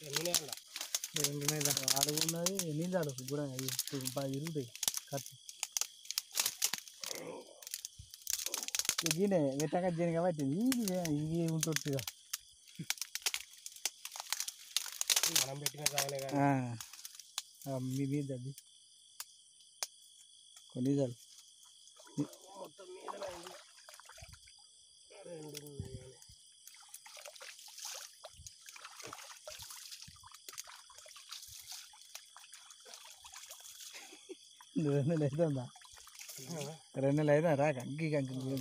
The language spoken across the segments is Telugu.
రెండు మీద అడుగు ఉన్నది నీళ్ళు అడుగు కూడా అవి ఇప్పుడు బాగా ఇరుగుతాయి ఖర్చు గీనే మెత్తగా చేయను కాబట్టి ఇది ఇది ఉంటుంది ఇక. మనం పెట్టిన కావాలి ఆ, ఆ, మీ మీద అది కొన్ని చాలు మొత్తం మీద రెండు ఉన్నాయి కానీ రెండు నెలలు అవుతుందా రెండు నెలలు అవుతుందా రాక ఇంక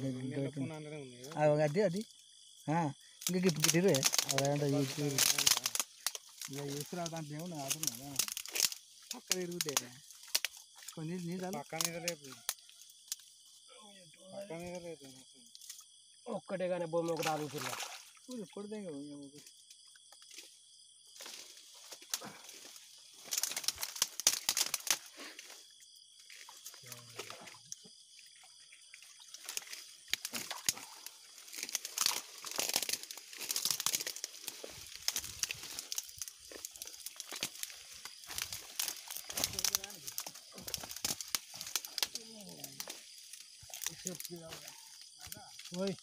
అది అది ఆ, ఇంక ఇప్పుడు గిట్టిరు అదంటే ఇక తీసుకురా దాంట్లో ఏమన్నా ఆడుతున్నా పక్కన తిరుగుతాయి కొన్ని నీ చాలు పక్క మీద రేపు పక్క మీద రేపు ఒక్కటే కానీ భూమి ఒకటి ఆగుతున్నా కొడితే ఓయ్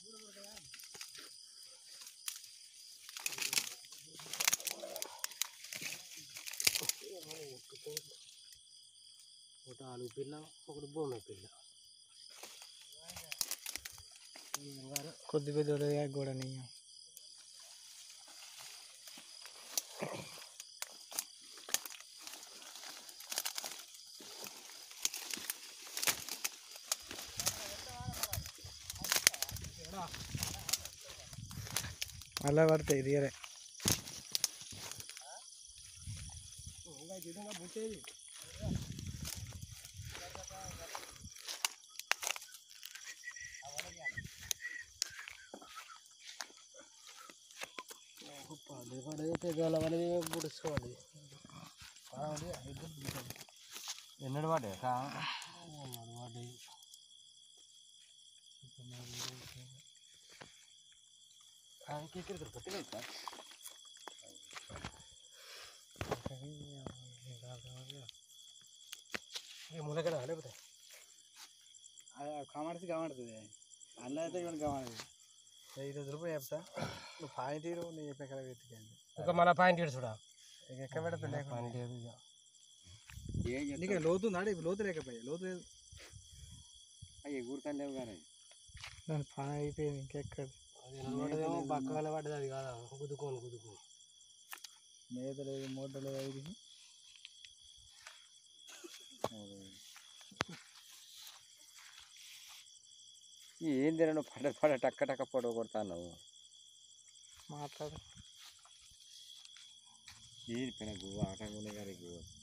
ఒకటి ఆలు పిల్ల ఒకటి భూమి పిల్ల కొద్ది కొద్ది కూడా నీ అలా పడతాయి రియరే పది పడైతే గెలవని పుడుచుకోవాలి ఎన్నడు పడ్డాయి కా పడ్డాయి ములగడ లేకపోతే కామాడితే కామాడుతుంది అల్ల అయితే ఇవన్నీ కామాడుతుంది ఐదు రూపాయలు చెప్తా నువ్వు పాయింట్ ఇరు నేను చెప్పే కదా వెతికండి ఇంకా మన పాయింట్ ఇటు చూడ ఇక ఎక్కడ పెడతా లేకుండా పని లేదు ఇక నీకు లోతు ఉందా ఇప్పుడు లోతు లేకపోయా లోతు లేదు అవి ఎగురుతాను లేవు కానీ దాని పని అయిపోయింది ఇంకెక్కడ అది నిలబడ్డదేమో పక్కగానే పడ్డది అది కాదా గుద్దుకోని గుద్దుకోని మేత లేదు మూట లేదు ఐదు ఏం తినను పడ పడ టక్క టక్క పొడవ కొడతాను మాట్లాడు ఏది పెన గువ్వ ఆటంగా గారి గువ్వ